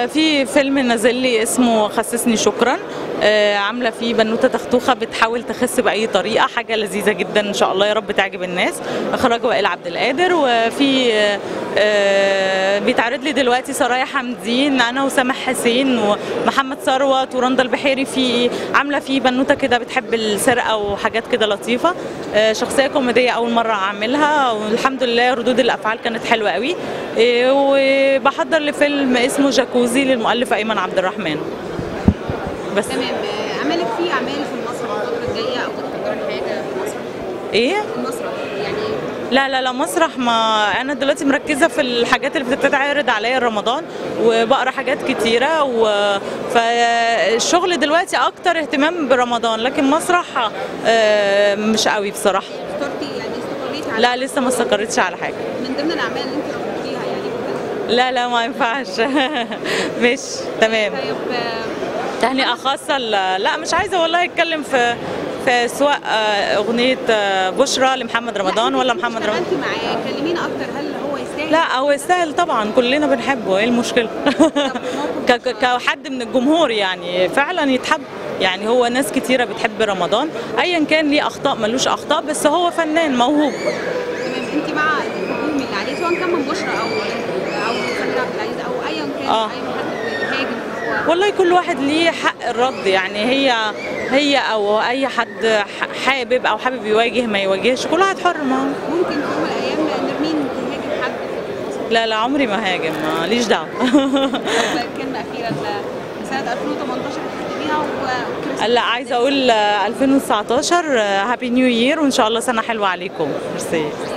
آه، في فيلم نازل لي اسمه خسسني شكرا آه، عامله فيه بنوته تختوخه بتحاول تخس باي طريقه حاجه لذيذه جدا ان شاء الله يا رب تعجب الناس اخراج وائل عبد القادر وفي آه، آه، بيتعرض لي دلوقتي سرايا حمدين انا وسامح حسين ومحمد ثروت ورندا البحيري في عامله فيه بنوته كده بتحب السرقه وحاجات كده لطيفه آه، شخصيه كوميديه اول مره اعملها والحمد لله ردود الافعال كانت حلوه قوي آه، وبحضر لفيلم اسمه جاكوزي للمؤلف ايمن عبد الرحمن بس تمام آه، عملك في اعمال في المسرح الفتره الجايه او بتحضري حاجه في المسرح ايه المسرح يعني لا لا لا مسرح ما انا دلوقتي مركزه في الحاجات اللي بتتعرض عليا رمضان وبقرا حاجات كتيره و... فالشغل دلوقتي اكتر اهتمام برمضان لكن مسرح آه، مش قوي بصراحه اخترتي يعني استقريتي على لا لسه ما استقرتش على حاجه من ضمن الاعمال اللي انت رفضتيها يعني كده. لا لا ما ينفعش مش تمام طيب آه، تهنئه خاصه ل- لا مش عايزه والله اتكلم في في سواء آه، اغنيه آه، بشرى لمحمد رمضان لا، ولا انت محمد رمضان اشتغلتي معاه كلمينا اكتر هل هو يستاهل لا هو يستاهل طبعا كلنا بنحبه ايه المشكله ك- ك- كحد من الجمهور يعني فعلا يتحب يعني هو ناس كتيره بتحب رمضان ايا كان ليه اخطاء ملوش اخطاء بس هو فنان موهوب تمام انت مع الهجوم اللي عليه سواء كان من بشرى او او سمير عبد العزيز او ايا كان آه. اي حد بيهاجم هو والله كل واحد ليه حق الرد يعني هي هي او اي حد ح- حابب او حابب يواجه ما يواجهش كل واحد حر ما هو. ممكن في يوم من الايام نرمين تهاجم حد في المسرح لا لا عمري ما هاجم ماليش دعوه طيب كلمه اخيره ل- سنه 2018 بتقدميها وكريسماس لا عايزه اقول آه، 2019 هابي نيو يير وان شاء الله سنه حلوه عليكم ميرسي